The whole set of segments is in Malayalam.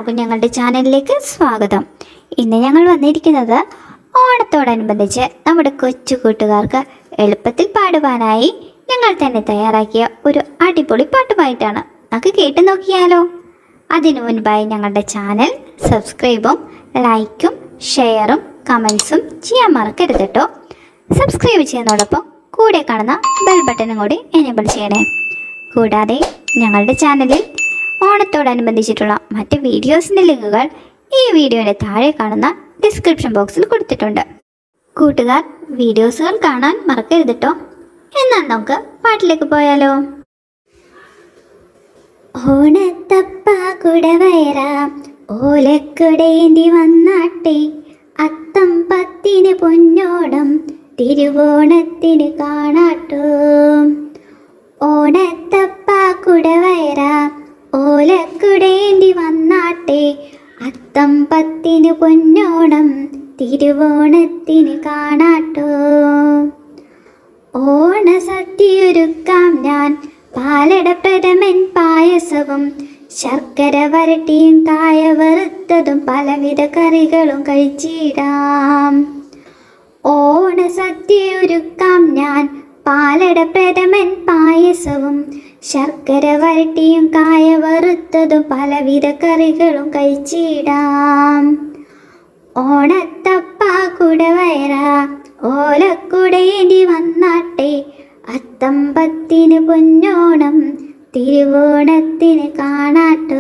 എല്ലാവർക്കും ഞങ്ങളുടെ ചാനലിലേക്ക് സ്വാഗതം ഇന്ന് ഞങ്ങൾ വന്നിരിക്കുന്നത് ഓണത്തോടനുബന്ധിച്ച് നമ്മുടെ കൊച്ചു കൂട്ടുകാർക്ക് എളുപ്പത്തിൽ പാടുവാനായി ഞങ്ങൾ തന്നെ തയ്യാറാക്കിയ ഒരു അടിപൊളി പാട്ടുമായിട്ടാണ് നമുക്ക് കേട്ടു നോക്കിയാലോ അതിനു മുൻപായി ഞങ്ങളുടെ ചാനൽ സബ്സ്ക്രൈബും ലൈക്കും ഷെയറും കമൻസും ചെയ്യാൻ മറക്കരുത് കേട്ടോ സബ്സ്ക്രൈബ് ചെയ്യുന്നതോടൊപ്പം കൂടെ കാണുന്ന ബെൽ ബട്ടണും കൂടി എനേബിൾ ചെയ്യണേ കൂടാതെ ഞങ്ങളുടെ ചാനലിൽ ഓണത്തോടനുബന്ധിച്ചിട്ടുള്ള മറ്റ് വീഡിയോസിൻ്റെ ലിങ്കുകൾ ഈ വീഡിയോയുടെ താഴെ കാണുന്ന ഡിസ്ക്രിപ്ഷൻ ബോക്സിൽ കൊടുത്തിട്ടുണ്ട് കൂട്ടുകാർ വീഡിയോസുകൾ കാണാൻ മറക്കരുത് കേട്ടോ എന്നാൽ നമുക്ക് പാട്ടിലേക്ക് പോയാലോ ഓണത്തപ്പ കുടവയറാം ഓലക്കുടയേന്തി വന്നാട്ടെ അത്തം പത്തിന് പൊന്നോണം തിരുവോണത്തിന് കാണാട്ടോ ഓണത്തപ്പ കുടവയറാം ഓലക്കുടയേന്തി വന്നാട്ടെ അത്തം പത്തിന് പൊന്നോണം തിരുവോണത്തിന് കാണാട്ടോ ഓണസദ്യയൊരുക്കാം ഞാൻ പാലട പ്രഥമൻ പായസവും ശർക്കര വരട്ടിയും കായ വറുത്തതും പലവിധ കറികളും കഴിച്ചിടാം ഓണസദ്യയൊരുക്കാം ഞാൻ പാലട പ്രഥമൻ പായസവും ശർക്കര വരട്ടിയും കായ വറുത്തതും പലവിധ കറികളും കഴിച്ചിടാം ഓണത്തപ്പ കുടവയറ ഓലക്കുടയേണ്ടി വന്നാട്ടെ അത്തമ്പത്തിന് പൊന്നോണം തിരുവോണത്തിന് കാണാട്ടോ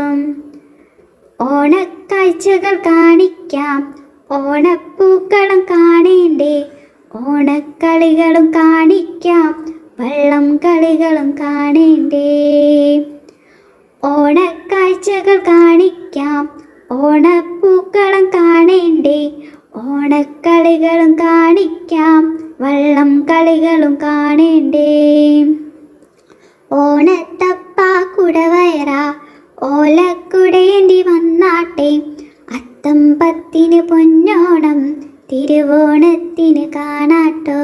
ഓണക്കാഴ്ചകൾ കാണിക്കാം ഓണപ്പൂക്കളം കാണേണ്ടേ ഓണക്കളികളും കാണിക്കാം വള്ളം കളികളും കാണേണ്ടേ ഓണക്കാഴ്ചകൾ കാണിക്കാം ഓണപ്പൂക്കളം കാണേണ്ടേ ഓണക്കളികളും കാണിക്കാം വള്ളം കളികളും കാണേണ്ടേ ഓണത്തപ്പ കുടവയറ ഓലക്കുടയേണ്ടി വന്നാട്ടെ അത്തം പത്തിന് പൊന്നോണം തിരുവോണത്തിന് കാണാട്ടോ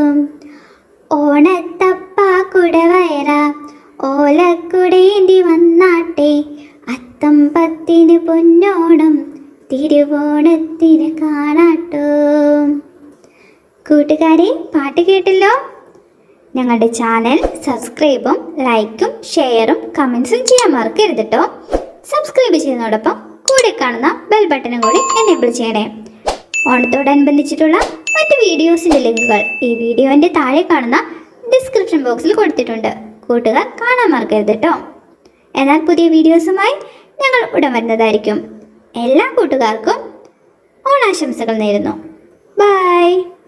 ഓണത്തപ്പ കുടവയറ ഓലക്കുടയേണ്ടി വന്നാട്ടെ അത്തം പത്തിന് പൊന്നോണം തിരുവോണത്തിന് കാണാട്ടോ കൂട്ടുകാരെ പാട്ട് കേട്ടല്ലോ ഞങ്ങളുടെ ചാനൽ സബ്സ്ക്രൈബും ലൈക്കും ഷെയറും കമൻസും ചെയ്യാൻ മറക്കരുത് കേട്ടോ സബ്സ്ക്രൈബ് ചെയ്യുന്നതോടൊപ്പം കൂടെ കാണുന്ന ബെൽ ബട്ടണും കൂടി എനേബിൾ ചെയ്യണേ ഓണത്തോടനുബന്ധിച്ചിട്ടുള്ള മറ്റ് വീഡിയോസിൻ്റെ ലിങ്കുകൾ ഈ വീഡിയോൻ്റെ താഴെ കാണുന്ന ഡിസ്ക്രിപ്ഷൻ ബോക്സിൽ കൊടുത്തിട്ടുണ്ട് കൂട്ടുകാർ കാണാൻ മറക്കരുത് കേട്ടോ എന്നാൽ പുതിയ വീഡിയോസുമായി ഞങ്ങൾ ഉടൻ വരുന്നതായിരിക്കും എല്ലാ കൂട്ടുകാർക്കും ഓണാശംസകൾ നേരുന്നു ബൈ